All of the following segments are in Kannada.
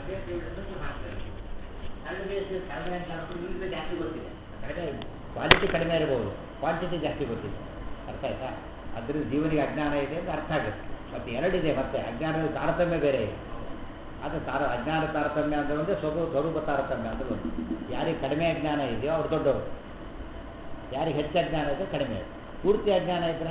ಅಭ್ಯರ್ಥಿ ಹಿಡಿದು ಹಾಕ್ತಾರೆ ಸಣ್ಣ ಬೇಸ್ ಕಡಿಮೆ ಅಂತ ಅನ್ಕೊಂಡು ನಿಮಗೆ ಜಾಸ್ತಿ ಗೊತ್ತಿದೆ ಕಡಿಮೆ ಕ್ವಾಲಿಟಿ ಕಡಿಮೆ ಇರಬಹುದು ಕ್ವಾಂಟಿಟಿ ಜಾಸ್ತಿ ಗೊತ್ತಿದೆ ಅರ್ಥ ಆಯ್ತಾ ಅದ್ರಿಂದ ಜೀವನಿಗೆ ಅಜ್ಞಾನ ಇದೆ ಅಂತ ಅರ್ಥ ಆಗುತ್ತೆ ಮತ್ತು ಎರಡಿದೆ ಮತ್ತೆ ಅಜ್ಞಾನದ ತಾರತಮ್ಯ ಬೇರೆ ಇದೆ ಅದು ತಾರ ಅಜ್ಞಾನ ತಾರತಮ್ಯ ಅಂತ ಒಂದು ಸ್ವರೂಪ ಸ್ವರೂಪ ತಾರತಮ್ಯ ಅಂತ ಒಂದು ಯಾರಿಗೆ ಕಡಿಮೆ ಅಜ್ಞಾನ ಇದೆಯೋ ಅವ್ರು ದೊಡ್ಡವರು ಯಾರಿಗೆ ಹೆಚ್ಚು ಅಜ್ಞಾನ ಇದೆ ಕಡಿಮೆ ಇದೆ ಪೂರ್ತಿ ಅಜ್ಞಾನ ಇದ್ರೆ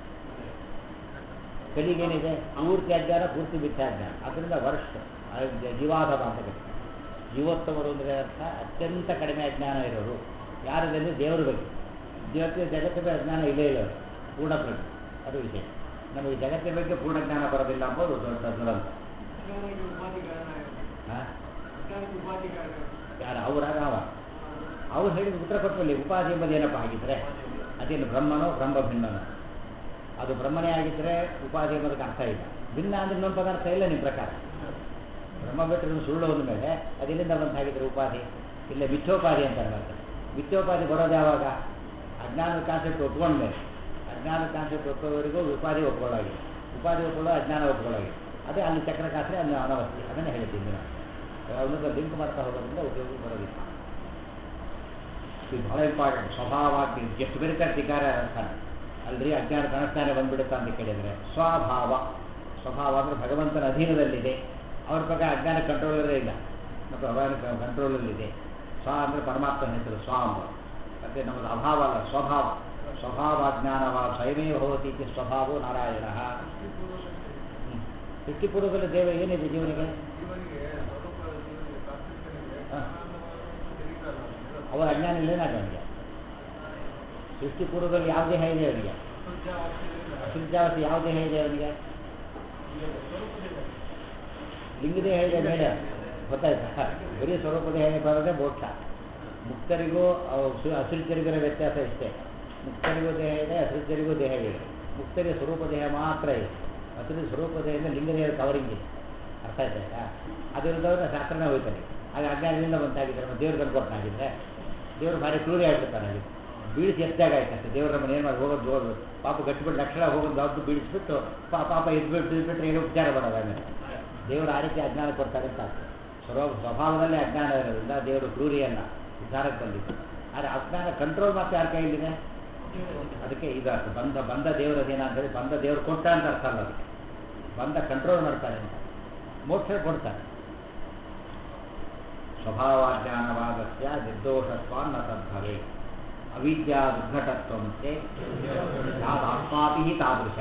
ಕಲಿಗೇನಿದೆ ಪೂರ್ತಿ ಅಜ್ಞಾನ ಪೂರ್ತಿ ಮಿಥ್ಯಾ ಅಜ್ಞಾನ ಅದರಿಂದ ವರ್ಷ ಜೀವಾಧಮ ಅಂತ ಕರೀತಾರೆ ಜೀವೋತ್ತಮರು ಅಂದರೆ ಅರ್ಥ ಅತ್ಯಂತ ಕಡಿಮೆ ಅಜ್ಞಾನ ಇರೋರು ಯಾರದಲ್ಲಿ ದೇವರ ಬಗ್ಗೆ ಜಗತ್ತಿನ ಜಗತ್ತಿನ ಅಜ್ಞಾನ ಇಲ್ಲೇ ಇಲ್ಲ ಪೂರ್ಣ ಪ್ರಜ್ಞೆ ಅದು ವಿಷಯ ನಮಗೆ ಜಗತ್ತಿನ ಬಗ್ಗೆ ಪೂರ್ಣ ಜ್ಞಾನ ಬರೋದಿಲ್ಲ ಅಂಬೋದು ದೊಡ್ಡ ದುರಂತ ಹಾಂ ಯಾರು ಅವರಾಗ ಅವ ಅವ್ರು ಹೇಳಿದ ಉತ್ತರ ಕೊಟ್ಟಲ್ಲಿ ಉಪಾಧಿ ಎಂಬುದು ಏನಪ್ಪ ಆಗಿದ್ರೆ ಅದೇನು ಬ್ರಹ್ಮನೋ ಬ್ರಹ್ಮ ಭಿನ್ನನೋ ಅದು ಬ್ರಹ್ಮನೇ ಆಗಿದ್ದರೆ ಉಪಾಧಿ ಎಂಬುದಕ್ಕೆ ಅರ್ಥ ಇಲ್ಲ ಭಿನ್ನ ಅಂದ್ರೆ ಇನ್ನೊಂದು ಪದಾರ್ಥ ಇಲ್ಲ ನಿಮ್ಮ ಪ್ರಕಾರ ಬ್ರಹ್ಮ ಬಿಟ್ಟರೆ ಸುಳ್ಳು ಹೋದ ಮೇಲೆ ಅದೆಲ್ಲಿಂದ ಬಂತ ಹಾಗಿದ್ರೆ ಉಪಾಧಿ ಇಲ್ಲ ಮಿಥ್ಯೋಪಾಧಿ ಅಂತ ಮಾಡ್ತಾರೆ ಮಿಥ್ಯೋಪಾಧಿ ಬರೋದು ಯಾವಾಗ ಅಜ್ಞಾನದ ಕಾನ್ಸೆಪ್ಟ್ ಒಪ್ಕೊಂಡ ಮೇಲೆ ಅಜ್ಞಾನದ ಕಾನ್ಸೆಪ್ಟ್ ಒಪ್ಪೋವರೆಗೂ ಉಪಾಧಿ ಒಪ್ಕೊಳ್ಳಾಗಿದೆ ಉಪಾಧಿ ಒಪ್ಕೊಳ್ಳೋ ಅಜ್ಞಾನ ಒಪ್ಕೊಳ್ಳಾಗಿದೆ ಅದೇ ಅಲ್ಲಿ ಚಕ್ರಕಾಸ್ರೆ ಅಲ್ಲಿ ಅನವಸ್ಥೆ ಅದನ್ನೇ ಹೇಳ್ತೀನಿ ನಾನು ಅವನದ್ದು ಲಿಂಕ್ ಮಾಡ್ತಾ ಹೋಗೋದ್ರಿಂದ ಉಪಯೋಗ ಬರೋದಿಲ್ಲ ಇದು ಬಹಳ ಇಂಪಾರ್ಟೆಂಟ್ ಸ್ವಭಾವಾಗ್ತಿ ಎಷ್ಟು ಬರೀತಾರೆ ಧಿಕಾರ ಅರ್ಥಾನ ಅಲ್ರಿ ಅಜ್ಞಾನ ತನಸ್ತಾನೆ ಬಂದ್ಬಿಡುತ್ತಾ ಅಂತ ಕೇಳಿದರೆ ಸ್ವಭಾವ ಸ್ವಭಾವ ಅಂದರೆ ಭಗವಂತನ ಅಧೀನದಲ್ಲಿದೆ ಅವ್ರ ಪ್ರಕಾರ ಅಜ್ಞಾನ ಕಂಟ್ರೋಲರೇ ಇಲ್ಲ ಮತ್ತು ಅವನ ಕಂಟ್ರೋಲಲ್ಲಿದೆ ಸ್ವ ಅಂದರೆ ಪರಮಾತ್ಮನ ಹೆಸರು ಸ್ವ ಅಂತ ಮತ್ತು ನಮ್ಮದು ಅಭಾವ ಅಲ್ಲ ಸ್ವಭಾವ ಸ್ವಭಾವಾಜ್ಞಾನವ ಸ್ವಯಮೇವ ಭವತಿ ಇತಿ ಸ್ವಭಾವೋ ನಾರಾಯಣ ಸೃಷ್ಟಿಪೂರ್ವದಲ್ಲಿ ದೇವ ಏನಿದೆ ಜೀವನಿಗೆ ಹ. ಅವರ ಅಜ್ಞಾನ ಇಲ್ಲೇನಾಗ ಅವನಿಗೆ ಸೃಷ್ಟಿಪೂರ್ವದಲ್ಲಿ ಯಾವ ದೇಹ ಇದೆ ಅವನಿಗೆ ಅಸೃಜಾವತಿ ಯಾವ ದೇಹ ಇದೆ ಅವನಿಗೆ ಲಿಂಗ ದೇಹ ಇದೆ ಬೇಡ ಗೊತ್ತಾಯ್ತಾ ಬರೀ ಸ್ವರೂಪ ದೇಹ ಬರೋದೇ ಮೋಕ್ಷ ಮುಕ್ತರಿಗೂ ಅವ್ ಸು- ಅಸೃಜರಿಗಿರೋ ವ್ಯತ್ಯಾಸ ಇಷ್ಟೇ ಮುಕ್ತರಿಗೂ ದೇಹ ಇದೆ ಅಸೃಜರಿಗೂ ದೇಹ ಇದೆ ಮುಕ್ತರಿಗೆ ಸ್ವರೂಪ ದೇಹ ಮಾತ್ರ ಇದೆ ಅಸೃಜ ಸ್ವರೂಪ ದೇಹದಿಂದ ಲಿಂಗ ದೇಹದ ಕವರಿಂಗ್ ಇದೆ ಅರ್ಥ ಆಯ್ತಾ ಅದರಿಂದ ಶಾಸ್ತ್ರನೇ ಹೋಯ್ತಾನೆ ಆಗ ಅಜ್ಞಾನದಿಂದ ಬಂತಾಗಿದ್ರೆ ನಮ್ಮ ದೇವ್ರು ತಂದ್ಕೊಟ್ಟಾಗಿದ್ರೆ ದೇವ್ರು ಭಾರಿ ಕ್ರೂರಿ ಆಗಿರ್ತಾನೆ ಅಲ್ಲಿ ಬೀಳಿಸಿ ಎಷ್ಟಾಗ ಆಯ್ತಂತೆ ದೇವ್ರ ನಮ್ಮನ್ನು ಏನು ಮಾಡಿ ಹೋಗೋದು ಹೋಗೋದು ಪಾಪ ಗಟ್ಟಿಬಿಟ್ಟು ಲಕ್ಷಣ ಹೋಗೋದು ದೊಡ್ಡ ಬೀಳಿಸ್ಬಿಟ್ಟು ಪಾ ಪಾಪ ಇದ್ಬಿಟ್ಟು ಇದ್ಬಿಟ್ರೆ ಏನೋ ಉಪಚಾರ ಮಾಡೋದು ಆಮೇಲೆ ದೇವರು ಆ ರೀತಿ ಅಜ್ಞಾನ ಕೊಡ್ತಾರೆ ಅಂತ ಅರ್ಥ. ಸ್ವಭಾವ ಸ್ವಭಾವದಲ್ಲೇ ಅಜ್ಞಾನ ಇರೋದ್ರಿಂದ ದೇವರು ಕ್ರೂರಿಯಲ್ಲ ಉದ್ಧಾರಕ್ಕೆ ಬಂದಿದ್ದು ಆದರೆ ಅಜ್ಞಾನ ಕಂಟ್ರೋಲ್ ಮತ್ತೆ ಯಾರ ಕೈಲಿದೆ ಅದಕ್ಕೆ ಇದು ಅರ್ಥ ಬಂದ ಬಂದ ದೇವರ ಅಧೀನ ಅಂತ ಹೇಳಿ ಬಂದ ದೇವರು ಕೊಟ್ಟ ಅಂತ ಅರ್ಥ ಅಲ್ಲ ಅದಕ್ಕೆ ಬಂದ ಕಂಟ್ರೋಲ್ ಮಾಡ್ತಾರೆ ಅಂತ ಮೋಕ್ಷ ಕೊಡ್ತಾರೆ ಸ್ವಭಾವಾಜ್ಞಾನವಾದಸ್ಯ ನಿರ್ದೋಷತ್ವಾನ್ನ ತದ್ಭವೆ ಅವಿದ್ಯಾ ದುರ್ಘಟತ್ವಂತೆ ಯಾವಾತ್ಮಾಪಿ ತಾದೃಶ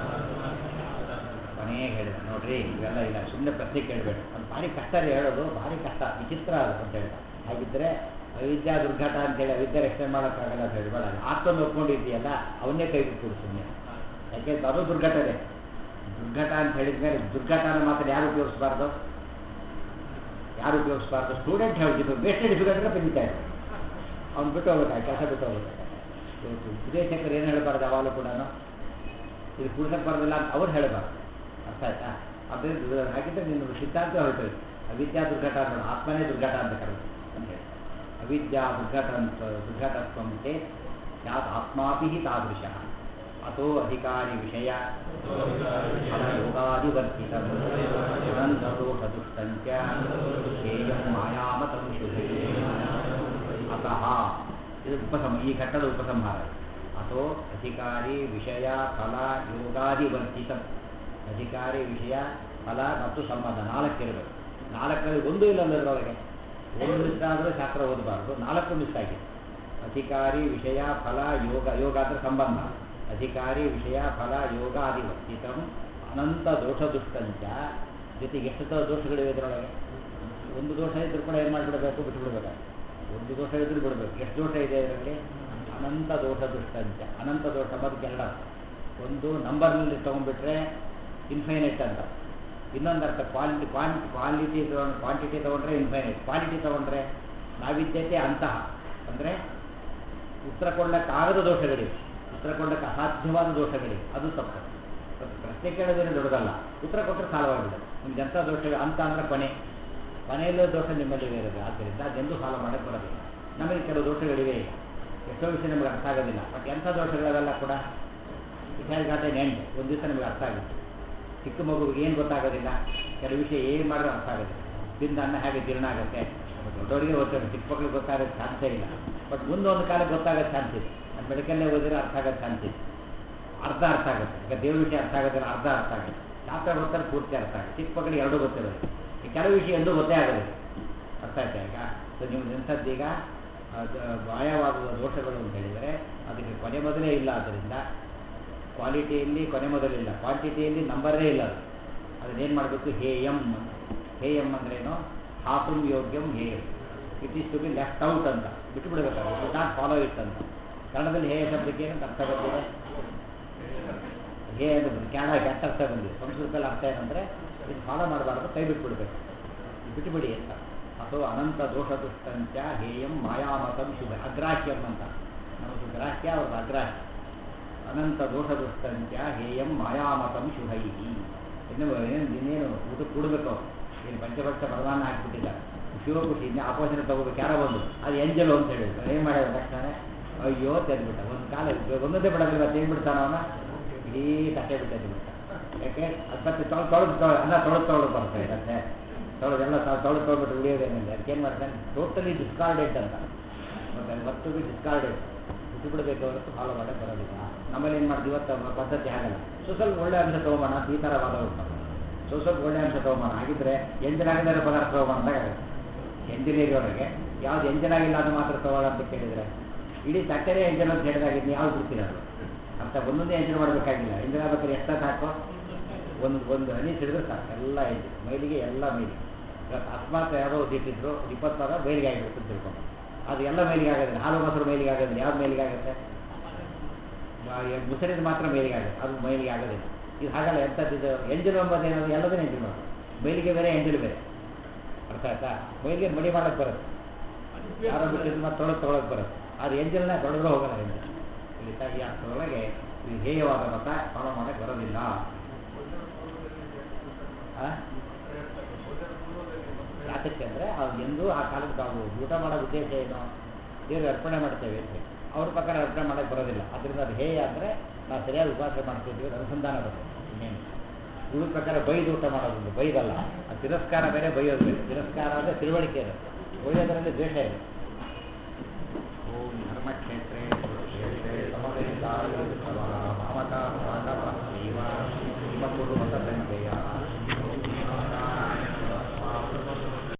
ಕೊನೆಗೆ ಹೇಳಿದ ನೋಡ್ರಿ ಇವೆಲ್ಲ ಇಲ್ಲ ಸುಮ್ಮನೆ ಪ್ರಶ್ನೆ ಕೇಳಬೇಡ ಅದು ಭಾರಿ ಕಷ್ಟ ರೀ ಹೇಳೋದು ಭಾರಿ ಕಷ್ಟ ವಿಚಿತ್ರ ಅದು ಅಂತ ಹೇಳ್ತಾ ಹಾಗಿದ್ರೆ ಅವಿದ್ಯಾ ದುರ್ಘಟ ಅಂತೇಳಿ ಅವಿದ್ಯೆ ರಕ್ಷಣೆ ಮಾಡೋಕ್ಕಾಗಲ್ಲ ಅಂತ ಹೇಳ್ಬೇಡ ಆತ್ಮನ ಒಪ್ಕೊಂಡಿದ್ದೀಯಲ್ಲ ಅವನ್ನೇ ಕೈ ಬಿಟ್ಬಿಡು ಸುಮ್ಮನೆ ಯಾಕೆಂದ್ರೆ ಅದು ದುರ್ಘಟನೆ ದುರ್ಘಟ ಅಂತ ಹೇಳಿದ ಮೇಲೆ ದುರ್ಘಟನ ಮಾತ್ರ ಯಾರು ಉಪಯೋಗಿಸ್ಬಾರ್ದು ಯಾರು ಉಪಯೋಗಿಸ್ಬಾರ್ದು ಸ್ಟೂಡೆಂಟ್ ಹೇಳ್ತಿದ್ರು ಬೇಸ್ಟ್ ಡಿಫಿಕಲ್ಟ್ರೆ ಬಂದಿತಾ ಇದ್ರು ಅವ್ನು ಬಿಟ್ಟು ಹೋಗ್ಬೇಕಾಗಿ ಕೆಲಸ ಬಿಟ್ಟು ಹೋಗ್ಬೇಕಾಗಿ ಇವತ್ತು ವಿದೇಶಕರು ಏನು ಹೇಳಬಾರ್ದು ಯಾವಾಗಲೂ ಕೂಡ ಇದು ಕುಡಿಸಕ್ಕೆ ಬರೋದಿಲ್ಲ ಅಂತ ಅವ್ರು ಹೇಳಬಾರ್ದು ಅರ್ಥ ಆಯ್ತಾ ಅದರಿಂದ ಹಾಗಿದ್ರೆ ನಿನ್ನ ಸಿದ್ಧಾಂತ ಹೊರಟೋಯ್ತು ಅವಿದ್ಯಾ ದುರ್ಘಟ ಅನ್ನೋದು ಆತ್ಮನೇ ದುರ್ಘಟ ಅಂತ ಕರೆದು ಅಂತ ಹೇಳಿ ಅವಿದ್ಯಾ ದುರ್ಘಟ ಅಂತ ದುರ್ಘಟತ್ವಂತೆ ಯಾತ್ ಆತ್ಮಾಪಿ ತಾದೃಶ ಅಥೋ ಅಧಿಕಾರಿ ವಿಷಯ ಫಲಯೋಗಾದಿವರ್ತಿತ ಅನಂತದೋಷದುಷ್ಟಂಚ ಧ್ಯೇಯಂ ಮಾಯಾಮತಂ ಶುಭೇ ಅತಃ ಇದು ಉಪಸಂ ಈ ಘಟ್ಟದ ಉಪಸಂಹಾರ ಅಥೋ ಅಧಿಕಾರಿ ವಿಷಯ ಫಲ ಯೋಗಾದಿವರ್ತಿತ ಅಧಿಕಾರಿ ವಿಷಯ ಫಲ ಮತ್ತು ಸಂಬಂಧ ನಾಲ್ಕಿರಬೇಕು ನಾಲ್ಕರಲ್ಲಿ ಒಂದು ಇಲ್ಲ ಅದರೊಳಗೆ ಒಂದು ಮಿಸ್ ಆದರೂ ಶಾಸ್ತ್ರ ಓದಬಾರ್ದು ನಾಲ್ಕು ಮಿಸ್ ಆಗಿದೆ ಅಧಿಕಾರಿ ವಿಷಯ ಫಲ ಯೋಗ ಯೋಗ ಅಂದರೆ ಸಂಬಂಧ ಅಧಿಕಾರಿ ವಿಷಯ ಫಲ ಯೋಗ ಆದಿವರ್ತಿತಂ ಅನಂತ ದೋಷದುಷ್ಟಂಚ ಜೊತೆಗೆ ಎಷ್ಟು ದ- ದೋಷಗಳಿವೆ ಇದರೊಳಗೆ ಒಂದು ದೋಷ ಇದ್ರೂ ಕೂಡ ಏನು ಮಾಡಿಬಿಡಬೇಕು ಬಿಟ್ಟುಬಿಡ್ಬೇಕಾಗುತ್ತೆ ಒಂದು ದೋಷ ಇದ್ರೂ ಬಿಡಬೇಕು ಎಷ್ಟು ದೋಷ ಇದೆ ಇದರಲ್ಲಿ ಅನಂತ ದೋಷ ದುಷ್ಟಂಚ ಅನಂತ ದೋಷ ಬದುಕೆಲ್ಲ ಒಂದು ನಂಬರ್ನಲ್ಲಿ ತೊಗೊಂಡ್ಬಿಟ್ರೆ ಇನ್ಫೈನೈಟ್ ಅಂತ ಇನ್ನೊಂದು ಅರ್ಥ ಕ್ವಾಲಿಟಿ ಕ್ವಾಂಟಿ ಕ್ವಾಲಿಟಿ ತೊಗೊಂಡು ಕ್ವಾಂಟಿಟಿ ತೊಗೊಂಡ್ರೆ ಇನ್ಫೈನೈಟ್ ಕ್ವಾಲಿಟಿ ತೊಗೊಂಡ್ರೆ ನಾವಿದ್ಯತೆ ಅಂತಹ ಅಂದರೆ ಉತ್ತರ ಕೊಡಲಿಕ್ಕಾಗದ ದೋಷಗಳಿವೆ ಉತ್ತರ ಕೊಡಲಿಕ್ಕೆ ಅಸಾಧ್ಯವಾದ ದೋಷಗಳಿವೆ ಅದು ತಪ್ಪು ಪ್ರಶ್ನೆ ಪ್ರಶ್ನೆ ಕೇಳೋದೇನು ದೊಡ್ಡದಲ್ಲ ಉತ್ತರ ಕೊಟ್ಟರೆ ಸಾಲವಾಗಿದೆ ನಿಮ್ಗೆ ಎಂಥ ದೋಷ ಅಂತ ಅಂದರೆ ಕೊನೆ ಕೊನೆಯಲ್ಲೂ ದೋಷ ನಿಮ್ಮಲ್ಲಿ ಇರೋದು ಆದ್ದರಿಂದ ಅದೆಂದೂ ಸಾಲ ಮಾಡಕ್ಕೆ ಬರೋದಿಲ್ಲ ನಮಗೆ ಕೆಲವು ದೋಷಗಳಿವೆ ಈಗ ಎಷ್ಟೋ ವಿಷಯ ನಮಗೆ ಅರ್ಥ ಆಗೋದಿಲ್ಲ ಬಟ್ ಎಂಥ ದೋಷಗಳವೆಲ್ಲ ಕೂಡ ಇಟ್ ಗಾಟ್ ಎನ್ ಎಂಡ್ ಒಂದು ದಿವಸ ನಮಗೆ ಅರ್ಥ ಆಗುತ್ತೆ ಚಿಕ್ಕ ಮಗುವಿಗೆ ಏನು ಗೊತ್ತಾಗೋದಿಲ್ಲ ಕೆಲವು ವಿಷಯ ಏನು ಮಾಡಿದ್ರೆ ಅರ್ಥ ಆಗೋದಿಲ್ಲ ತಿಂದ ಅನ್ನ ಹೇಗೆ ಜೀರ್ಣ ಆಗುತ್ತೆ ದೊಡ್ಡವರಿಗೆ ಗೊತ್ತಾಗುತ್ತೆ ಚಿಕ್ಕ ಮಕ್ಳಿಗೆ ಗೊತ್ತಾಗೋ ಚಾನ್ಸೇ ಇಲ್ಲ ಬಟ್ ಮುಂದೆ ಒಂದು ಕಾಲಕ್ಕೆ ಗೊತ್ತಾಗೋ ಚಾನ್ಸ್ ಇದೆ ನಾನು ಮೆಡಿಕಲ್ಲೇ ಓದಿದ್ರೆ ಅರ್ಥ ಆಗೋ ಚಾನ್ಸ್ ಇದೆ ಅರ್ಧ ಅರ್ಥ ಆಗುತ್ತೆ ಈಗ ದೇವ್ರ ವಿಷಯ ಅರ್ಥ ಆಗೋದಿಲ್ಲ ಅರ್ಧ ಅರ್ಥ ಆಗುತ್ತೆ ಶಾಸ್ತ್ರ ಗೊತ್ತಾರೆ ಪೂರ್ತಿ ಅರ್ಥ ಆಗುತ್ತೆ ಚಿಕ್ಕ ಮಕ್ಕಳಿಗೆ ಎರಡೂ ಗೊತ್ತಿರೋದು ಈ ಕೆಲವು ವಿಷಯ ಎಂದೂ ಗೊತ್ತೇ ಆಗೋದಿಲ್ಲ ಅರ್ಥ ಆಯ್ತಾ ಈಗ ಸೊ ನೀವು ನೆನ್ಸದ್ದೀಗ ಅದು ಮಾಯವಾಗುವ ದೋಷಗಳು ಅಂತ ಹೇಳಿದರೆ ಅದಕ್ಕೆ ಕೊನೆ ಮೊದಲೇ ಇಲ್ಲ ಆದ್ದರಿಂದ ಕ್ವಾಲಿಟಿಯಲ್ಲಿ ಕೊನೆ ಮೊದಲಿಲ್ಲ ಕ್ವಾಂಟಿಟಿಯಲ್ಲಿ ನಂಬರೇ ಇಲ್ಲ ಅದು ಅದನ್ನೇನು ಮಾಡಬೇಕು ಹೇ ಎಮ್ ಅಂತ ಹೇ ಎಮ್ ಅಂದ್ರೇನು ಹಾಫುಂ ಯೋಗ್ಯಂ ಹೇ ಎಮ್ it is to be left out ಅಂತ ಬಿಟ್ಟು ಬಿಡಬೇಕು ಇಟ್ ನಾಟ್ ಫಾಲೋ ಇಟ್ ಅಂತ ಕನ್ನಡದಲ್ಲಿ ಹೇ ಶಬ್ದಕ್ಕೆ ಏನಂತ ಅರ್ಥ ಬಂದಿದೆ ಹೇ ಅಂತ ಬಂದು ಕನ್ನಡ ಕೆಟ್ಟ ಅರ್ಥ ಬಂದಿದೆ ಸಂಸ್ಕೃತದಲ್ಲಿ ಅರ್ಥ ಏನಂದರೆ ಇದು ಫಾಲೋ ಮಾಡಬಾರ್ದು ಕೈ ಬಿಟ್ಬಿಡ್ಬೇಕು ಬಿಟ್ಟುಬಿಡಿ ಅಂತ ಅಥವಾ ಅನಂತ ದೋಷ ದುಷ್ಟಂಚ ಹೇಯಂ ಮಾಯಾಮತಂ ಶುಭ ಅಗ್ರಾಹ್ಯಂ ಅಂತ ನಮ್ಮದು ಗ್ರಾಹ್ಯ ಅವ್ರದ್ದು ಅಗ್ರಾಹ್ಯ ಅನಂತ ದೋಷ ದುಷ್ಟಂಚ ಹೇಯಂ ಮಾಯಾಮತಂ ಶುಭೈ ಇನ್ನು ಏನು ಇನ್ನೇನು ಊಟ ಕೂಡಬೇಕು ಏನು ಪಂಚಭಕ್ಷ ಪ್ರಧಾನ ಹಾಕ್ಬಿಟ್ಟಿದ್ದಾರೆ ಶಿವಖುಷಿ ಇನ್ನು ಆಪೋಷನ್ ತಗೋಬೇಕು ಯಾರೋ ಬಂದು ಅದು ಎಂಜಲು ಅಂತ ಹೇಳಿದ್ರು ಏನು ಮಾಡ್ಯಾರ ತಕ್ಷಣ ಅಯ್ಯೋ ತೆಗೆದ್ಬಿಟ್ಟ ಒಂದು ಕಾಲ ಒಂದೊಂದೇ ಬಿಡೋದಿಲ್ಲ ಏನು ಬಿಡ್ತಾನ ಅವನ ಇಡೀ ತಟ್ಟೆ ಬಿಟ್ಟು ಎದ್ಬಿಟ್ಟ ಯಾಕೆ ಅದು ಮತ್ತೆ ತೊಳೆದು ತೊಳೆದು ತೊಳೆ ಅನ್ನ ತೊಳೆದು ತೊಳೆದು ಬರ್ತಾ ಇರುತ್ತೆ ತೊಳೆದೆಲ್ಲ ತೊಳೆದು ತೊಳ್ಬಿಟ್ಟು ಉಳಿಯೋದೇನಿಲ್ಲ ಅದಕ್ಕೆ ಏನು ಮಾಡ್ತಾನೆ ಟೋಟಲಿ ಡಿಸ್ಕಾರ್ಡೆಡ್ ಅಂತ ಮತ್ತೆ ವಸ್ತು ಬಿ ಡಿಸ್ಕಾರ್ಡೆಡ್ ಬಿಟ್ಟು ಬಿಡಬೇಕು ಹೊರತು ಫಾಲೋ ಮಾಡಕ್ಕೆ ಬರೋದಿಲ್ಲ ನಮ್ಮಲ್ಲಿ ಏನು ಮಾಡ್ತೀವಿ ಇವತ್ತು ಪದ್ಧತಿ ಆಗಲ್ಲ ಸೊ ಸ್ವಲ್ಪ ಒಳ್ಳೆ ಅಂಶ ತೊಗೊಂಬೋಣ ಅಂತ ಈ ಥರ ವಾದ ಉಂಟು ಸೊ ಸ್ವಲ್ಪ ಒಳ್ಳೆ ಅಂಶ ತೊಗೊಂಬೋಣ ಹಾಗಿದ್ರೆ ಎಂಜಿನ್ ಆಗಿದ್ದಾರೆ ಪದಾರ್ಥ ತೊಗೊಂಬೋಣ ಅಂತ ಆಗುತ್ತೆ ಎಂಜಿನಿಯರ್ ಒಳಗೆ ಯಾವ್ದು ಎಂಜಿನ್ ಆಗಿಲ್ಲ ಅದು ಮಾತ್ರ ತಗೊಳ್ಳ ಅಂತ ಕೇಳಿದರೆ ಇಡೀ ತಟ್ಟೆನೇ ಎಂಜಿನ್ ಅಂತ ಹೇಳಿದಾಗ ನೀವು ಯಾವ್ದು ಬಿಡ್ತೀರಲ್ಲ ಅಂತ ಒಂದೊಂದೇ ಎಂಜಿನ್ ಮಾಡಬೇಕಾಗಿಲ್ಲ ಎಂಜಿನ್ ಆಗ್ಬೇಕಾದ್ರೆ ಎಷ್ಟ ಸಾಕು ಒಂದು ಒಂದು ಹನಿ ಸಿಡಿದ್ರೆ ಸಾಕು ಎಲ್ಲ ಎಂಜಿನ್ ಮೈಲಿಗೆ ಎಲ್ಲ ಮೈಲಿಗೆ ಇವತ್ತು ಅಕಸ್ಮಾತ್ ಯಾವುದೋ ಇಟ್ಟಿದ್ರು ಇಪ್ಪತ್ತು ಸಾವಿರ ಮೈಲಿಗೆ ಆಗಿಬಿಟ್ಟು ಅಂತ ತಿಳ್ಕೊಂಡು ಅದು ಎಲ್ಲ ಮೈಲಿಗೆ ಆಗೋದಿಲ್ಲ ಹಾಲು ಮೊಸರು ಮೈಲಿಗೆ ಆಗೋದಿಲ್ಲ ಯಾವ್ದು ಮೈಲಿಗೆ ಆಗುತ್ತೆ ಮುಸರಿದ ಮಾತ್ರ ಮೈಲಿಗೆ ಆಗುತ್ತೆ ಅದು ಮೈಲಿಗೆ ಆಗೋದಿಲ್ಲ ಇದು ಹಾಗಲ್ಲ ಎಂಥದ್ದು ಎಂಜಿನ್ ಎಂಬುದು ಏನಾದ್ರು ಎಲ್ಲದನ್ನೇ ಎಂಜಿನ್ ಮಾಡೋದು ಮೈಲಿಗೆ ಬೇರೆ ಎಂಜಿನ್ ಬೇರೆ ಅರ್ಥ ಆಯ್ತಾ ಮೈಲಿಗೆ ಮಡಿ ಮಾಡಕ್ಕೆ ಬರುತ್ತೆ ಯಾರೋ ಬಿಟ್ಟಿದ್ದು ಮತ್ತೆ ತೊಳಗೆ ತೊಗೊಳಕ್ಕೆ ಬರುತ್ತೆ ಅದು ಎಂಜಿನ್ನ ತೊಳೆದ್ರೂ ಹೋಗಲ್ಲ ಎಂಜಿನ್ ಇಲ್ಲಿ ಈ ಅರ್ಥದೊಳಗೆ ಈ ಹೇಯವಾದ ಮತ ಫಾಲೋ ಮಾಡಕ್ಕೆ ಬರೋದಿಲ್ಲ ಆ? ಯಾತಕ್ಕೆ ಅಂದರೆ ಅದು ಎಂದೂ ಆ ಕಾಲಕ್ಕೆ ನಾವು ಊಟ ಮಾಡೋ ಉದ್ದೇಶ ಏನು ದೇವರು ಅರ್ಪಣೆ ಮಾಡ್ತೇವೆ ಅಂತ ಅವ್ರ ಪ್ರಕಾರ ಅರ್ಪಣೆ ಮಾಡಕ್ಕೆ ಬರೋದಿಲ್ಲ ಅದರಿಂದ ಅದು ಹೇಯ ಅಂದರೆ ನಾವು ಸರಿಯಾದ ಉಪಾಸನೆ ಮಾಡ್ತಿದ್ವಿ ಅದು ಅನುಸಂಧಾನ ಬರುತ್ತೆ ಇನ್ನೇನು ಇವ್ರ ಪ್ರಕಾರ ಬೈದು ಊಟ ಮಾಡೋದು ಬೈದಲ್ಲ ಆ ತಿರಸ್ಕಾರ ಬೇರೆ ಬೈಯೋದು ಬೇರೆ ತಿರಸ್ಕಾರ ಅಂದರೆ ತಿಳುವಳಿಕೆ ಇರುತ್ತೆ ಬೈಯೋದರಲ್ಲಿ ದ್ವೇಷ ಇದೆ ಓಂ ಧರ್ಮಕ್ಷೇತ್ರೇ ಕುರುಕ್ಷೇತ್ರೇ ಸಮವೇತಾಯ ಮಾಮಕ ಮಾನವ ಜೀವ ಕುರು ಮತ ಸಂಖ್ಯೆಯ